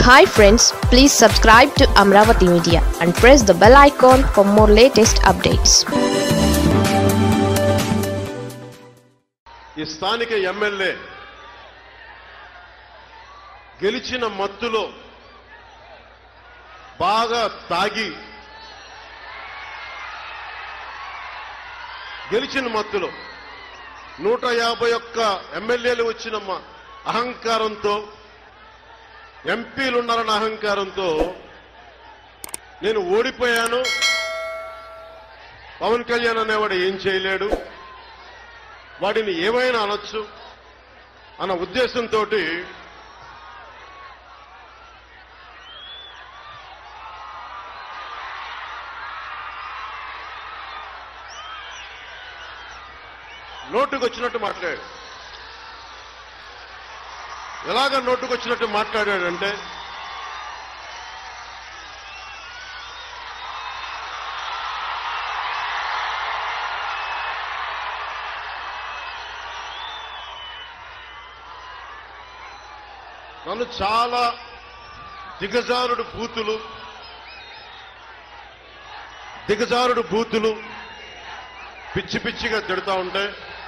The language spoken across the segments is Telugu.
hi friends please subscribe to Amaravati media and press the bell icon for more latest updates ఈ స్థానిక ఎమ్మెల్యే గెలిచిన మత్తులో బాగా తాగి గెలిచిన మత్తులో నూట యాభై ఒక్క ఎమ్మెల్యేలు వచ్చిన మ- అహంకారంతో ఎంపీలు ఉన్నారన్న అహంకారంతో నేను ఓడిపోయాను పవన్ కళ్యాణ్ అనేవాడు ఏం చేయలేడు వాటిని ఏమైనా అనొచ్చు అన్న ఉద్దేశంతో నోటుకు వచ్చినట్టు మాట్లాడాడు ఎలాగ నోటుకు వచ్చినట్టు మాట్లాడాడంటే నన్ను చాలా దిగజారుడు బూతులు దిగజారుడు బూతులు పిచ్చి పిచ్చిగా తిడుతా ఉంటే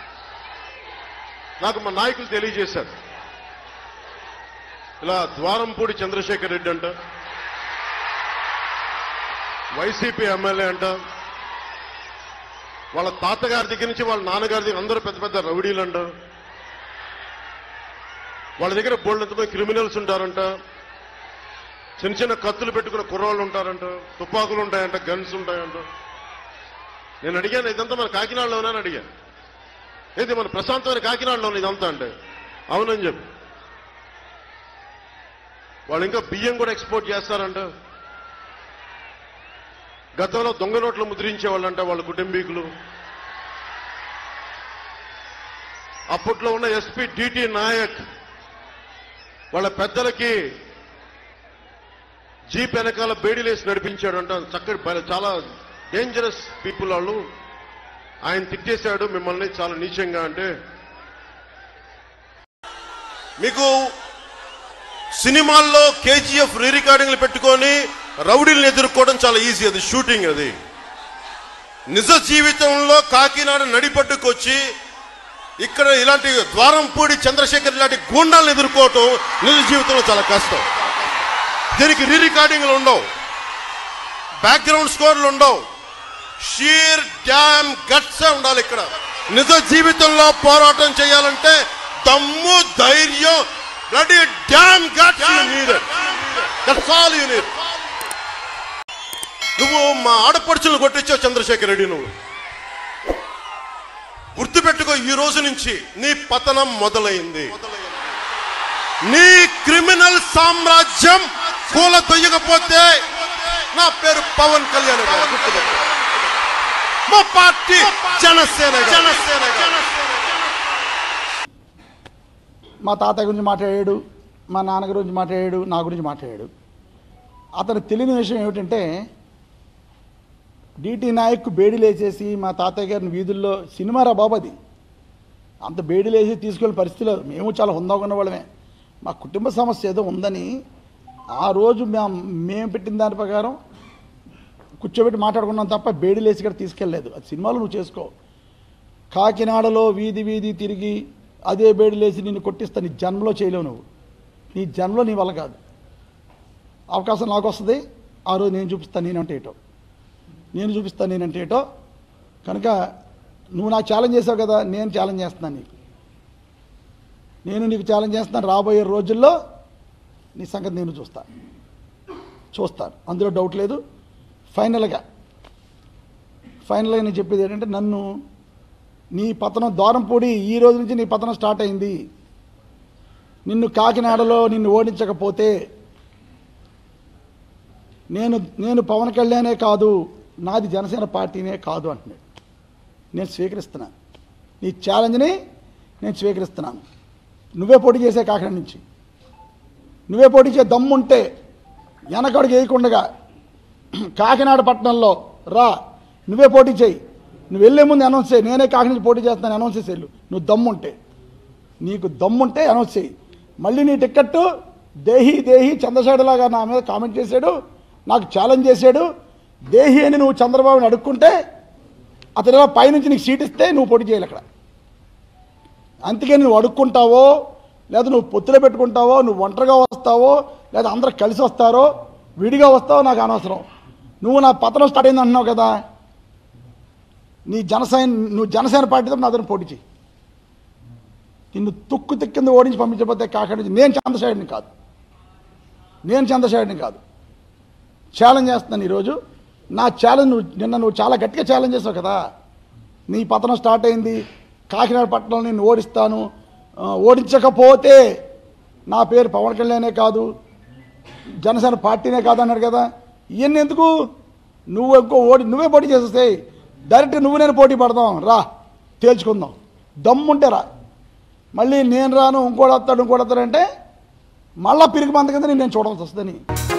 నాకు మా నాయకులు తెలియజేశారు ఇలా ద్వారంపూడి చంద్రశేఖర్ రెడ్డి అంట వైసీపీ ఎమ్మెల్యే అంట వాళ్ళ తాతగారి దగ్గర నుంచి వాళ్ళ నాన్నగారి దగ్గర అందరూ పెద్ద పెద్ద రౌడీలు అంట వాళ్ళ దగ్గర బోల్డ్ ఎంతమంది క్రిమినల్స్ ఉంటారంట చిన్న చిన్న కత్తులు పెట్టుకున్న కుర్రాళ్ళు ఉంటారంట తుపాకులు ఉంటాయంట గన్స్ ఉంటాయంట నేను అడిగాను ఇదంతా మన కాకినాడలోనే అని అడిగాను ఏది మన ప్రశాంతమైన కాకినాడలో ఇదంతా అంటే అవునని చెప్పి వాళ్ళు ఇంకా బియ్యం కూడా ఎక్స్పోర్ట్ చేస్తారంట గతంలో దొంగ నోట్లు ముద్రించేవాళ్ళంట వాళ్ళ కుటుంబీకులు అప్పట్లో ఉన్న ఎస్పీ డిటి నాయక్ వాళ్ళ పెద్దలకి జీప్ వెనకాల బేడీలేసి నడిపించాడంట చక్కటి బల- చాలా డేంజరస్ పీపుల్ వాళ్ళు ఆయన తిట్టేశాడు మిమ్మల్ని చాలా నీచంగా అంటే మీకు సినిమాల్లో కేజీఎఫ్ రీ రికార్డింగ్లు పెట్టుకొని రౌడీలను ఎదుర్కోవడం చాలా ఈజీ అది షూటింగ్ అది నిజ జీవితంలో కాకినాడ నడిపట్టుకొచ్చి ఇక్కడ ఇలాంటి ద్వారంపూడి చంద్రశేఖర్ ఇలాంటి గూండాలను ఎదుర్కోవటం నిజ జీవితంలో చాలా కష్టం దీనికి రీ రికార్డింగ్లు ఉండవు బ్యాక్గ్రౌండ్ స్కోర్లు ఉండవు షీర్ డ్యామ్ గట్స్ ఉండాలి ఇక్కడ నిజ జీవితంలో పోరాటం చేయాలంటే దమ్ము ధైర్యం ready damn guts that's all you need నువ్వు మా ఆడపడుచులను కొట్టించావు చంద్రశేఖర్ రెడ్డి నువ్వు గుర్తుపెట్టుకో ఈ రోజు నుంచి నీ పతనం మొదలైంది నీ క్రిమినల్ సామ్రాజ్యం కూల తొయ్యకపోతే నా పేరు పవన్ కళ్యాణ్ గారు గుర్తుపెట్టుకో మా పార్టీ జనసేన జనసేన మా తాతయ్య గురించి మాట్లాడాడు మా నాన్న గురించి మాట్లాడాడు నా గురించి మాట్లాడాడు అతను తెలియని విషయం ఏమిటంటే డిటి నాయక్ బేడీలు వేసేసి మా తాతయ్య గారిని వీధుల్లో సినిమారా బాబు అది అంత బేడీలు వేసి తీసుకెళ్ళే పరిస్థితి లేదు మేము చాలా హుందాగా ఉన్న వాళ్ళమే మా కుటుంబ సమస్య ఏదో ఉందని ఆ రోజు మేము మేము పెట్టిన దాని ప్రకారం కూర్చోబెట్టి మాట్లాడుకున్నాం తప్ప బేడీలు వేసి ఇక్కడ తీసుకెళ్ళలేదు అది సినిమాలు నువ్వు చేసుకో కాకినాడలో వీధి వీధి తిరిగి అదే బేడిలేసి నిన్ను కొట్టిస్తా నీ జన్మలో చేయలేవు నువ్వు నీ జన్మలో నీ వల్ల కాదు అవకాశం నాకు వస్తుంది ఆ రోజు నేను చూపిస్తాను నేనంటే ఏటో నేను చూపిస్తాను నేనంటే ఏటో కనుక నువ్వు నాకు ఛాలెంజ్ చేసావు కదా నేను ఛాలెంజ్ చేస్తున్నాను నీకు నేను నీకు ఛాలెంజ్ చేస్తున్నాను రాబోయే రోజుల్లో నీ సంగతి నేను చూస్తాను చూస్తాను అందులో డౌట్ లేదు ఫైనల్గా ఫైనల్గా నేను చెప్పేది ఏంటంటే నన్ను నీ పతనం దూరంపూడి ఈ రోజు నుంచి నీ పతనం స్టార్ట్ అయింది నిన్ను కాకినాడలో నిన్ను ఓడించకపోతే నేను నేను పవన్ కళ్యాణే కాదు నాది జనసేన పార్టీనే కాదు అంటున్నాడు నేను స్వీకరిస్తున్నాను నీ ఛాలెంజ్ని నేను స్వీకరిస్తున్నాను నువ్వే పోటీ చేసే కాకినాడ నుంచి నువ్వే పోటీ చేసే దమ్ముంటే వెనకడుగు వేయకుండగా కాకినాడ పట్టణంలో రా నువ్వే పోటీ చేయి నువ్వు వెళ్ళే ముందు అనౌన్స్ చేయి నేనే కాకినాడ పోటీ చేస్తాను అనౌన్స్ చేసి వెళ్ళు నువ్వు దమ్ముంటే నీకు దమ్ముంటే అనౌన్స్ చేయి మళ్ళీ నీ టిక్కెట్టు దేహి దేహి చంద్రశేఖరలాగా నా మీద కామెంట్ చేశాడు నాకు ఛాలెంజ్ చేశాడు దేహి అని నువ్వు చంద్రబాబుని అడుక్కుంటే అతను ఇలా పైనుంచి నీకు సీట్ ఇస్తే నువ్వు పోటీ చేయాలి అక్కడ అందుకే నువ్వు అడుక్కుంటావో లేదా నువ్వు పొత్తులో పెట్టుకుంటావో నువ్వు ఒంటరిగా వస్తావో లేదా అందరూ కలిసి వస్తారో విడిగా వస్తావో నాకు అనవసరం నువ్వు నా పతనం స్టార్ట్ అయింది అంటున్నావు కదా నీ జనసేన నువ్వు జనసేన పార్టీతో నా అతను పోటీ చేయి నిన్ను తుక్కు తిక్కింది ఓడించి పంపించకపోతే కాకినాడ నుంచి నేను చంద్రశేఖర్ని కాదు నేను చంద్రశేఖర్ని కాదు ఛాలెంజ్ చేస్తున్నాను ఈరోజు నా ఛాలెంజ్ నువ్వు నిన్న నువ్వు చాలా గట్టిగా ఛాలెంజ్ చేసావు కదా నీ పతనం స్టార్ట్ అయింది కాకినాడ పట్టణంలో నేను ఓడిస్తాను ఆ, ఓడించకపోతే నా పేరు పవన్ కళ్యాణే కాదు జనసేన పార్టీనే కాదు అన్నాడు కదా ఇవన్నీ ఎందుకు నువ్వు ఇంకో ఓడి నువ్వే పోటీ చేసేస్తాయి డైరెక్ట్ నువ్వు నేను పోటీ పడదాం రా తేల్చుకుందాం దమ్ముంటే రా మళ్ళీ నేను రాను ఇంకోటి వస్తాడు ఇంకోటి వస్తాడంటే మళ్ళా పిరికి మంద కింద నేను చూడాల్సి వస్తుందని